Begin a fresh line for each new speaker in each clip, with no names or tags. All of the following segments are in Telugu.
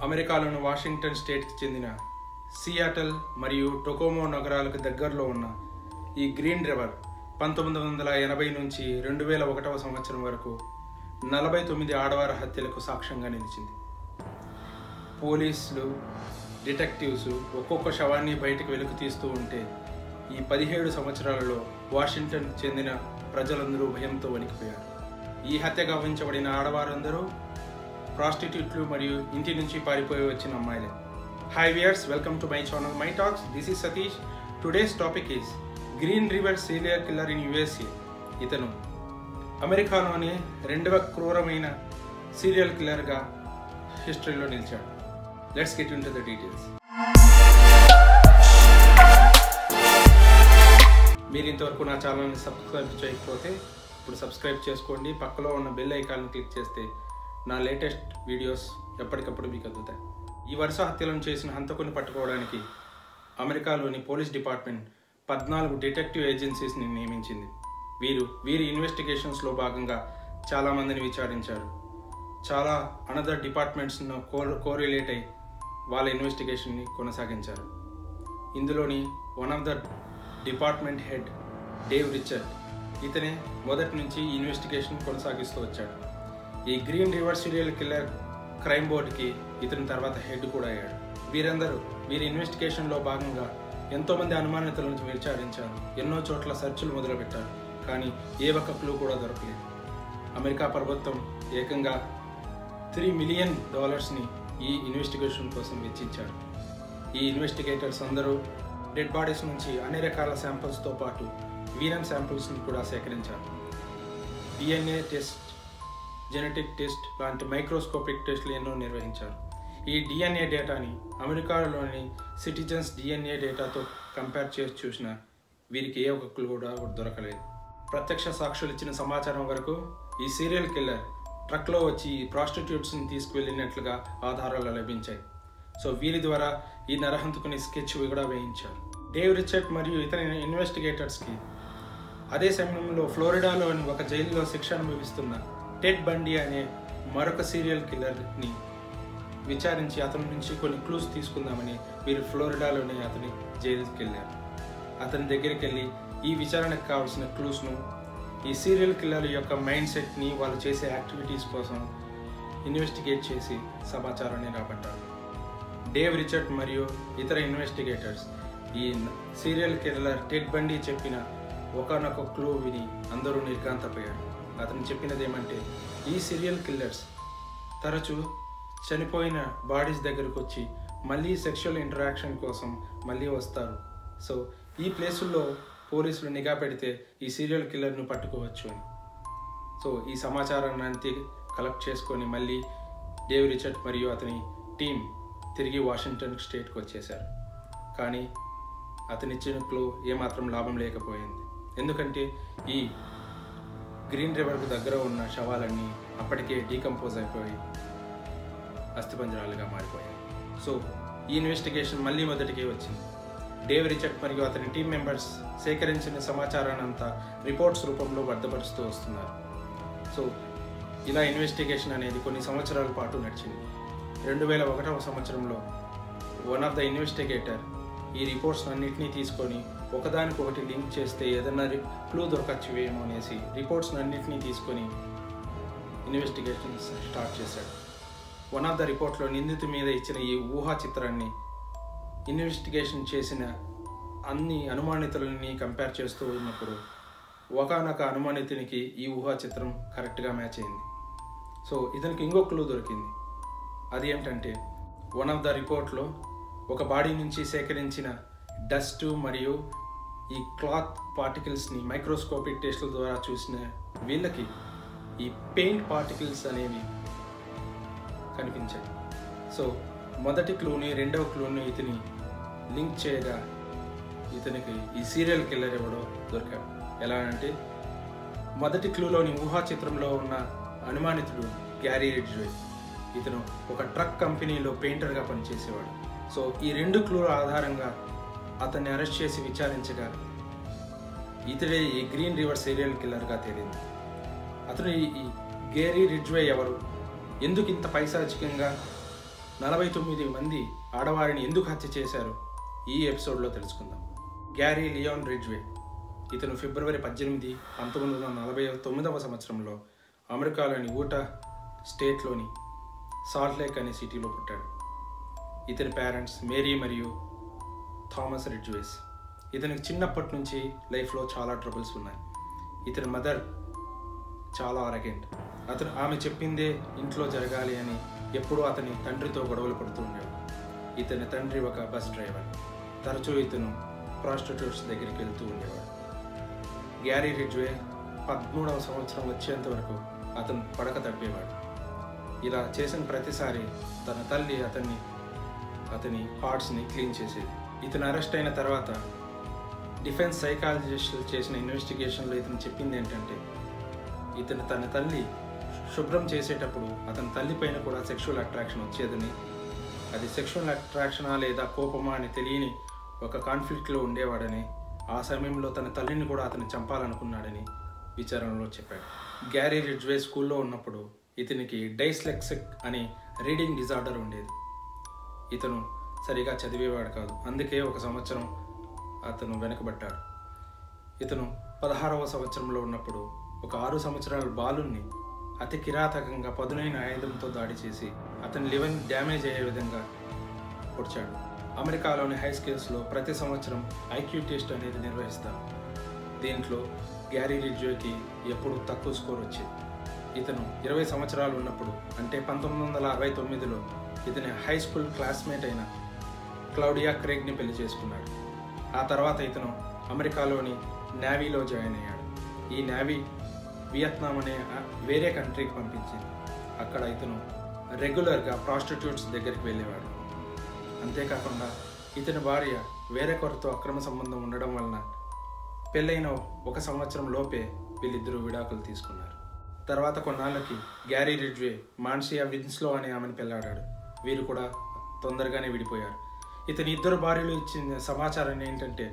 అమెరికాలోని వాషింగ్టన్ స్టేట్కి చెందిన సియాటల్ మరియు టొకోమో నగరాలకు దగ్గరలో ఉన్న ఈ గ్రీన్ రివర్ పంతొమ్మిది వందల ఎనభై నుంచి రెండు వేల ఒకటవ సంవత్సరం వరకు నలభై తొమ్మిది ఆడవారి హత్యలకు సాక్ష్యంగా నిలిచింది పోలీసులు డిటెక్టివ్స్ ఒక్కొక్క శవాన్ని బయటకు వెలుగు తీస్తూ ఉంటే ఈ పదిహేడు సంవత్సరాలలో వాషింగ్టన్ చెందిన ప్రజలందరూ భయంతో వణికిపోయారు ఈ హత్య గమనించబడిన ఆడవారందరూ ప్రాస్టిట్యూట్లు మరియు ఇంటి నుంచి పారిపోయి వచ్చిన అమ్మాయిలే hi viewers welcome to my channel my talks this is Satish today's topic is green river serial killer in USA ఇతను అమెరికాలోని రెండవ క్రూరమైన సీరియల్ కిల్లర్గా హిస్టరీలో నిలిచాడు let's get into the details మీరు ఇంతవరకు నా ఛానల్ని సబ్స్క్రైబ్ చేయకపోతే ఇప్పుడు సబ్స్క్రైబ్ చేసుకోండి పక్కలో ఉన్న బెల్ ఐకాన్ క్లిక్ చేస్తే నా లేటెస్ట్ వీడియోస్ ఎప్పటికప్పుడు మీకు అందుతాయి ఈ వరుస హత్యలను చేసిన హంతకుని పట్టుకోవడానికి అమెరికాలోని పోలీస్ డిపార్ట్మెంట్ పద్నాలుగు డిటెక్టివ్ ఏజెన్సీస్ని నియమించింది వీరు వీరి ఇన్వెస్టిగేషన్స్లో భాగంగా చాలామందిని విచారించారు చాలా అనదర్ డిపార్ట్మెంట్స్ను కో కోరిలేట్ అయి వాళ్ళ ఇన్వెస్టిగేషన్ని కొనసాగించారు ఇందులోని one of the department head Dave Richard ఇతనే మొదటి నుంచి ఈ ఇన్వెస్టిగేషన్ కొనసాగిస్తూ వచ్చాడు ఈ green river serial killer crime బోర్డుకి ఇతని తర్వాత హెడ్ కూడా అయ్యాడు వీరందరూ వీరి ఇన్వెస్టిగేషన్లో భాగంగా ఎంతోమంది అనుమానితులను విచారించారు ఎన్నో చోట్ల సెర్చ్లు మొదలుపెట్టారు కానీ ఏ ఒక్క క్లూ కూడా దొరకలేదు అమెరికా ప్రభుత్వం ఏకంగా త్రీ మిలియన్ డాలర్స్ని ఈ ఇన్వెస్టిగేషన్ కోసం వెచ్చించారు ఈ ఇన్వెస్టిగేటర్స్ అందరూ డెడ్ బాడీస్ నుంచి అన్ని రకాల శాంపిల్స్తో పాటు వీరన్ శాంపిల్స్ని కూడా సేకరించారు డిఎన్ఏ టెస్ట్ జెనెటిక్ టెస్ట్ లాంటి మైక్రోస్కోపిక్ టెస్ట్లు ఎన్నో నిర్వహించారు ఈ డిఎన్ఏ డేటాని అమెరికాలోని సిటిజన్స్ డిఎన్ఏ డేటాతో కంపేర్ చేసి చూసిన వీరికి ఏ ఒక్క క్లూ కూడా దొరకలేదు ప్రత్యక్ష సాక్షులు ఇచ్చిన సమాచారం వరకు ఈ సీరియల్ కిల్లర్ ట్రక్లో వచ్చి ఈ ప్రాస్టిట్యూట్స్ని తీసుకువెళ్ళినట్లుగా ఆధారాలు లభించాయి సో వీరి ద్వారా ఈ నరహంతకుని స్కెచ్ కూడా వేయించారు డేవ్ రిచర్డ్ మరియు ఇతర ఇన్వెస్టిగేటర్స్కి అదే సమయంలో ఫ్లోరిడాలోని ఒక జైలులో శిక్ష అనుభవిస్తున్న టెడ్ బండి అనే మరొక సీరియల్ కిల్లర్ని విచారించి అతని నుంచి కొన్ని క్లూస్ తీసుకుందామని వీరు ఫ్లోరిడాలోని అతని జైలుకి వెళ్ళారు అతని దగ్గరికి వెళ్ళి ఈ విచారణకు కావాల్సిన క్లూస్ను ఈ సీరియల్ కిల్లర్ యొక్క మైండ్ సెట్ని వాళ్ళు చేసే యాక్టివిటీస్ కోసం ఇన్వెస్టిగేట్ చేసి సమాచారాన్ని రాబట్టారు డేవ్ రిచర్డ్ మరియు ఇతర ఇన్వెస్టిగేటర్స్ ఈ సీరియల్ కిల్లర్ టెడ్ బండి చెప్పిన ఒకనొక క్లూ విని అందరూ నిర్గాంతపోయారు అతను చెప్పినది ఏమంటే ఈ సీరియల్ కిల్లర్స్ తరచూ చనిపోయిన బాడీస్ దగ్గరకు వచ్చి మళ్ళీ సెక్షువల్ ఇంటరాక్షన్ కోసం మళ్ళీ వస్తారు సో ఈ ప్లేసుల్లో పోలీసులు నిఘా పెడితే ఈ సీరియల్ కిల్లర్ను పట్టుకోవచ్చు అని సో ఈ సమాచారాన్ని అంతే కలెక్ట్ చేసుకొని మళ్ళీ డేవ్ రిచర్డ్ మరియు అతని టీం తిరిగి వాషింగ్టన్ స్టేట్కి వచ్చేశారు కానీ అతనిచ్చిన క్లూ ఏమాత్రం లాభం లేకపోయింది ఎందుకంటే ఈ గ్రీన్ రివర్కు దగ్గర ఉన్న శవాలన్నీ అప్పటికే డీకంపోజ్ అయిపోయి అస్థిపంజరాలుగా మారిపోయాయి సో ఈ ఇన్వెస్టిగేషన్ మళ్ళీ మొదటికే వచ్చింది డేవ్ రిచర్డ్ మరియు అతని టీం మెంబర్స్ సేకరించిన సమాచారాన్ని అంతా రిపోర్ట్స్ రూపంలో భద్రపరుస్తూ వస్తున్నారు సో ఇలా ఇన్వెస్టిగేషన్ అనేది కొన్ని సంవత్సరాల పాటు నడిచింది రెండు వేల ఒకటవ సంవత్సరంలో వన్ ఆఫ్ ద ఇన్వెస్టిగేటర్ ఈ రిపోర్ట్స్ అన్నింటినీ తీసుకొని ఒకదానికొకటి లింక్ చేస్తే ఏదైనా క్లూ దొరకచ్చు ఏమో అనేసి రిపోర్ట్స్ అన్నింటినీ తీసుకొని ఇన్వెస్టిగేషన్ స్టార్ట్ చేశాడు వన్ ఆఫ్ ద రిపోర్ట్లో నిందితు మీద ఇచ్చిన ఈ ఊహా చిత్రాన్ని ఇన్వెస్టిగేషన్ చేసిన అన్ని అనుమానితులని కంపేర్ చేస్తూ ఉన్నప్పుడు ఒకనొక అనుమానితునికి ఈ ఊహా చిత్రం కరెక్ట్గా మ్యాచ్ అయింది సో ఇతనికి ఇంకో క్లూ దొరికింది అది ఏమిటంటే వన్ ఆఫ్ ద రిపోర్ట్లో ఒక బాడీ నుంచి సేకరించిన డస్ట్ మరియు ఈ క్లాత్ పార్టికల్స్ని మైక్రోస్కోపిక్ టెస్ట్ల ద్వారా చూసిన వీళ్ళకి ఈ పెయింట్ పార్టికల్స్ అనేవి కనిపించాయి సో మొదటి క్లూని రెండవ క్లూని ఇతని లింక్ చేయగా ఇతనికి ఈ సీరియల్ కిల్లర్ ఎవడో దొరికాడు ఎలా అంటే మొదటి క్లూలోని ఊహా చిత్రంలో ఉన్న అనుమానితుడు గ్యారీ రిడ్జ్వే ఇతను ఒక ట్రక్ కంపెనీలో పెయింటర్గా పనిచేసేవాడు సో ఈ రెండు క్లూల ఆధారంగా అతన్ని అరెస్ట్ చేసి విచారించగా ఇతడే ఈ గ్రీన్ రివర్ సీరియల్ కిల్లర్గా తేలింది అతను ఈ ఈ గేరీ రిడ్జ్వే ఎవరు ఎందుకు ఇంత పైశాచికంగా నలభై తొమ్మిది మంది ఆడవారిని ఎందుకు హత్య చేశారు ఈ ఎపిసోడ్లో తెలుసుకుందాం గ్యారీ లియోన్ రిడ్జ్వే ఇతను ఫిబ్రవరి పద్దెనిమిది పంతొమ్మిది వందల నలభై తొమ్మిదవ సంవత్సరంలో అమెరికాలోని ఊటా స్టేట్లోని సాల్ట్ లేక్ అనే సిటీలో పుట్టాడు ఇతని పేరెంట్స్ మేరీ మరియు థామస్ రిడ్జ్వేస్ ఇతనికి చిన్నప్పటి నుంచి లైఫ్లో చాలా ట్రబుల్స్ ఉన్నాయి ఇతని మదర్ చాలా అరగెంట్ అతను ఆమె చెప్పిందే ఇంట్లో జరగాలి అని ఎప్పుడూ అతని తండ్రితో గొడవలు పడుతూ ఉండేవాడు ఇతని తండ్రి ఒక బస్ డ్రైవర్ తరచూ ఇతను ప్రాస్టిట్యూట్స్ దగ్గరికి వెళ్తూ ఉండేవాడు గ్యారీ రిడ్జ్వే పదమూడవ సంవత్సరం వచ్చేంత వరకు అతను పడక తప్పేవాడు ఇలా చేసిన ప్రతిసారి తన తల్లి అతన్ని అతని పార్ట్స్ని క్లీన్ చేసేది ఇతను అరెస్ట్ అయిన తర్వాత డిఫెన్స్ సైకాలజిస్టులు చేసిన ఇన్వెస్టిగేషన్లో ఇతను చెప్పింది ఏంటంటే ఇతను తన తల్లి శుభ్రం చేసేటప్పుడు అతని తల్లి పైన కూడా సెక్షువల్ అట్రాక్షన్ వచ్చేదని అది సెక్షువల్ అట్రాక్షనా లేదా కోపమా అని తెలియని ఒక కాన్ఫ్లిక్ట్లో ఉండేవాడని ఆ సమయంలో తన తల్లిని కూడా అతను చంపాలనుకున్నాడని విచారణలో చెప్పాడు గ్యారీ రిడ్జ్వే స్కూల్లో ఉన్నప్పుడు ఇతనికి డైస్లెక్సిక్ అనే రీడింగ్ డిజార్డర్ ఉండేది ఇతను సరిగా చదివేవాడు కాదు అందుకే ఒక సంవత్సరం అతను వెనకబడ్డాడు ఇతను పదహారవ సంవత్సరంలో ఉన్నప్పుడు ఒక ఆరు సంవత్సరాల బాలుని అతి కిరాతకంగా పదునైన ఆయుధంతో దాడి చేసి అతని లివర్ డ్యామేజ్ అయ్యే విధంగా పొడిచాడు అమెరికాలోని హై స్కూల్స్లో ప్రతి సంవత్సరం ఐక్యూ టెస్ట్ అనేది నిర్వహిస్తారు దీంట్లో గ్యారీ రిడ్జోకి ఎప్పుడు తక్కువ స్కోర్ వచ్చేది ఇతను ఇరవై సంవత్సరాలు ఉన్నప్పుడు అంటే పంతొమ్మిది వందల అరవై తొమ్మిదిలో ఇతని హై స్కూల్ క్లాస్మేట్ అయిన క్లౌడియా క్రేగ్ని పెళ్లి చేసుకున్నాడు ఆ తర్వాత ఇతను అమెరికాలోని నేవీలో జాయిన్ అయ్యాడు ఈ నేవీ వియత్నాం అనే వేరే కంట్రీకి పంపించింది అక్కడ ఇతను రెగ్యులర్గా ప్రాస్టిట్యూట్స్ దగ్గరికి వెళ్ళేవాడు అంతేకాకుండా ఇతని భార్య వేరొకరితో అక్రమ సంబంధం ఉండడం వలన పెళ్ళైన ఒక సంవత్సరం లోపే వీళ్ళిద్దరూ విడాకులు తీసుకున్నారు తర్వాత కొన్నాళ్ళకి గ్యారీ రిడ్జ్వే మాన్సియా విన్స్లో అనే ఆమెను పెళ్ళాడాడు వీరు కూడా తొందరగానే విడిపోయారు ఇతని ఇద్దరు భార్యలు ఇచ్చిన సమాచారం ఏంటంటే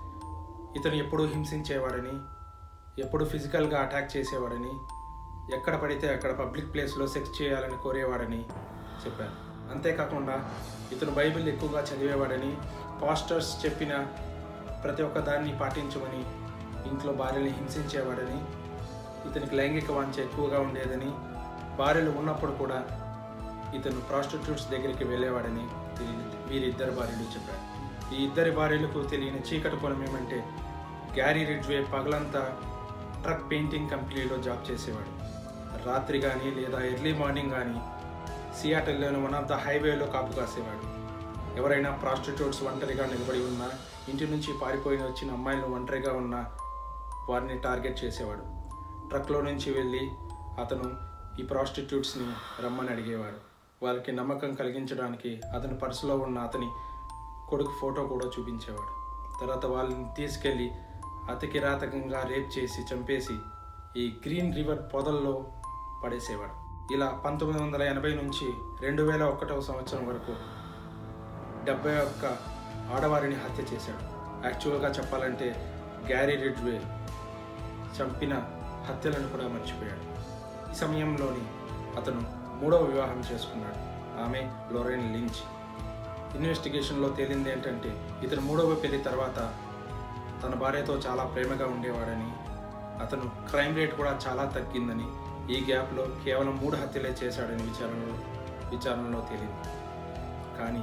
ఇతను ఎప్పుడూ హింసించేవాడని ఎప్పుడు ఫిజికల్గా అటాక్ చేసేవాడని ఎక్కడ పడితే అక్కడ పబ్లిక్ ప్లేస్లో సెక్స్ చేయాలని కోరేవాడని చెప్పారు అంతేకాకుండా ఇతను బైబిల్ ఎక్కువగా చదివేవాడని పాస్టర్స్ చెప్పిన ప్రతి ఒక్క దాన్ని పాటించమని ఇంట్లో భార్యని హింసించేవాడని ఇతనికి లైంగిక వాంఛ ఎక్కువగా ఉండేదని భార్యలు ఉన్నప్పుడు కూడా ఇతను ప్రాస్టిట్యూట్స్ దగ్గరికి వెళ్ళేవాడని వీరిద్దరు భార్యలు చెప్పారు ఈ ఇద్దరి భార్యలకు తెలియని చీకటి పొలం ఏమంటే గ్యారీ రిడ్జ్వే పగలంతా ట్రక్ పెయింటింగ్ కంపెనీలో జాబ్ చేసేవాడు రాత్రి కానీ లేదా ఎర్లీ మార్నింగ్ కానీ సియాటల్లోని వన్ ఆఫ్ ద హైవేలో కాపు కాసేవాడు ఎవరైనా ప్రాస్టిట్యూట్స్ ఒంటరిగా నిలబడి ఉన్నా ఇంటి నుంచి పారిపోయిన వచ్చిన అమ్మాయిలు ఒంటరిగా ఉన్నా వారిని టార్గెట్ చేసేవాడు ట్రక్లో నుంచి వెళ్ళి అతను ఈ ప్రాస్టిట్యూట్స్ని రమ్మని అడిగేవాడు వాళ్ళకి నమ్మకం కలిగించడానికి అతని పర్సులో ఉన్న అతని కొడుకు ఫోటో కూడా చూపించేవాడు తర్వాత వాళ్ళని తీసుకెళ్ళి అతి కిరాతకంగా రేప్ చేసి చంపేసి ఈ గ్రీన్ రివర్ పొదల్లో పడేసేవాడు ఇలా పంతొమ్మిది వందల ఎనభై నుంచి రెండు వేల ఒకటవ సంవత్సరం వరకు డెబ్బై ఒక్క ఆడవారిని హత్య చేశాడు యాక్చువల్గా చెప్పాలంటే గ్యారీ రిడ్జ్వే చంపిన హత్యలను కూడా మర్చిపోయాడు ఈ సమయంలోని అతను మూడవ వివాహం చేసుకున్నాడు ఆమె లొరైన్ లించ్ ఇన్వెస్టిగేషన్లో తేలింది ఏంటంటే ఇతను మూడవ పెళ్లి తర్వాత తన భార్యతో చాలా ప్రేమగా ఉండేవాడని అతను క్రైమ్ రేట్ కూడా చాలా తగ్గిందని ఈ గ్యాప్లో కేవలం మూడు హత్యలే చేశాడని విచారణలో విచారణలో తేలింది కానీ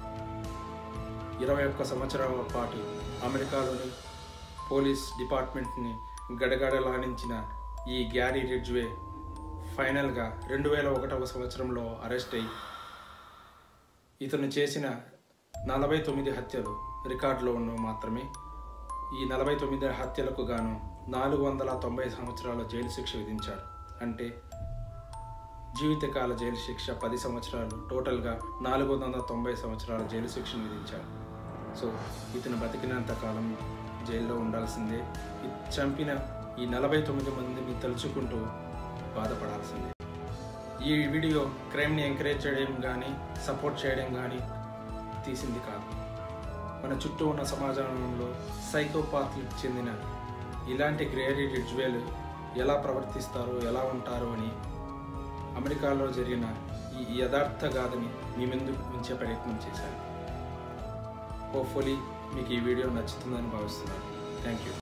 ఇరవై ఒక్క సంవత్సరాల పాటు అమెరికాలోని పోలీస్ డిపార్ట్మెంట్ని గడగడలాడించిన ఈ గ్యారీ రిడ్జ్వే ఫైనల్గా రెండు వేల ఒకటవ సంవత్సరంలో అరెస్ట్ అయ్యి ఇతను చేసిన నలభై తొమ్మిది హత్యలు రికార్డులో ఉన్నవి మాత్రమే ఈ నలభై తొమ్మిది హత్యలకు గాను నాలుగు వందల తొంభై సంవత్సరాల జైలు శిక్ష విధించారు అంటే జీవితకాల జైలు శిక్ష పది సంవత్సరాలు టోటల్గా నాలుగు వందల తొంభై సంవత్సరాల జైలు శిక్షను విధించారు సో ఇతను బతికినంత కాలం జైల్లో ఉండాల్సిందే ఇ- చంపిన ఈ నలభై తొమ్మిది మందిని తలుచుకుంటూ బాధపడాల్సిందే ఈ వీడియో క్రైమ్ని ఎంకరేజ్ చేయడం కానీ సపోర్ట్ చేయడం కానీ తీసింది కాదు మన చుట్టూ ఉన్న సమాజంలో సైకోపాత్లకు చెందిన ఇలాంటి గ్రేరీ రిజ్వేలు ఎలా ప్రవర్తిస్తారు ఎలా ఉంటారు అని అమెరికాలో జరిగిన ఈ యథార్థ గాథని మీ ముందు ఉంచే ప్రయత్నం చేశాను హోప్ఫుల్లీ మీకు ఈ వీడియో నచ్చుతుందని భావిస్తున్నాను థ్యాంక్ యూ